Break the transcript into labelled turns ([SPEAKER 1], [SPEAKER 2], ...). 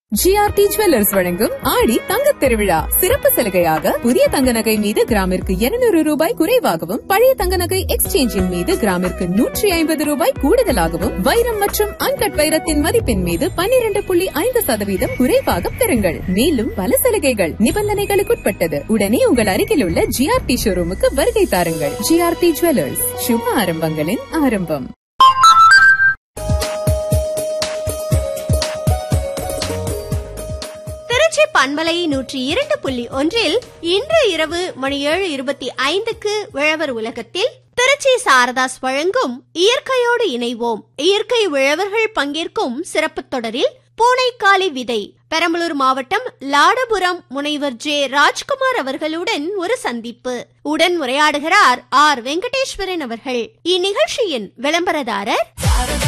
[SPEAKER 1] GRT jewellers வழங்கும் ஆடி தங்கத் திருவிழா சிறப்பு சலுகையாக புதிய தங்க நகை மீது கிராமிற்கு 200 ரூபாய் குறைவாகவும் பழைய தங்க நகை எக்ஸ்சேஞ்சின் மீது கிராமிற்கு நூற்றி ஐம்பது ரூபாய் கூடுதலாகவும் வைரம் மற்றும் அன்கட் வைரத்தின் மதிப்பின் மீது 12.5% புள்ளி ஐந்து சதவீதம் குறைவாக பெறுங்கள் மேலும் பல சலுகைகள் நிபந்தனைகளுக்குட்பட்டது உடனே உங்கள் அருகில் உள்ள ஜிஆர்டி ஷோரூமுக்கு வருகை தாருங்கள் ஜிஆர்டி ஜுவல்லர்ஸ் சுப ஆரம்பங்களின் ஆரம்பம்
[SPEAKER 2] திருச்சி பண்பலை நூற்றி இரண்டு புள்ளி ஒன்றில் இன்று இரவு மணி ஏழு இருபத்தி ஐந்துக்கு விழவர் உலகத்தில் திருச்சி சாரதாஸ் வழங்கும் இயற்கையோடு இணைவோம் இயற்கை உழவர்கள் பங்கேற்கும் சிறப்பு தொடரில் பூனைக்காலி விதை பெரம்பலூர் மாவட்டம் லாடபுரம் முனைவர் ஜே ராஜ்குமார் அவர்களுடன் ஒரு சந்திப்பு உடன் உரையாடுகிறார் ஆர் வெங்கடேஸ்வரன் அவர்கள் இந்நிகழ்ச்சியின் விளம்பரதாரர்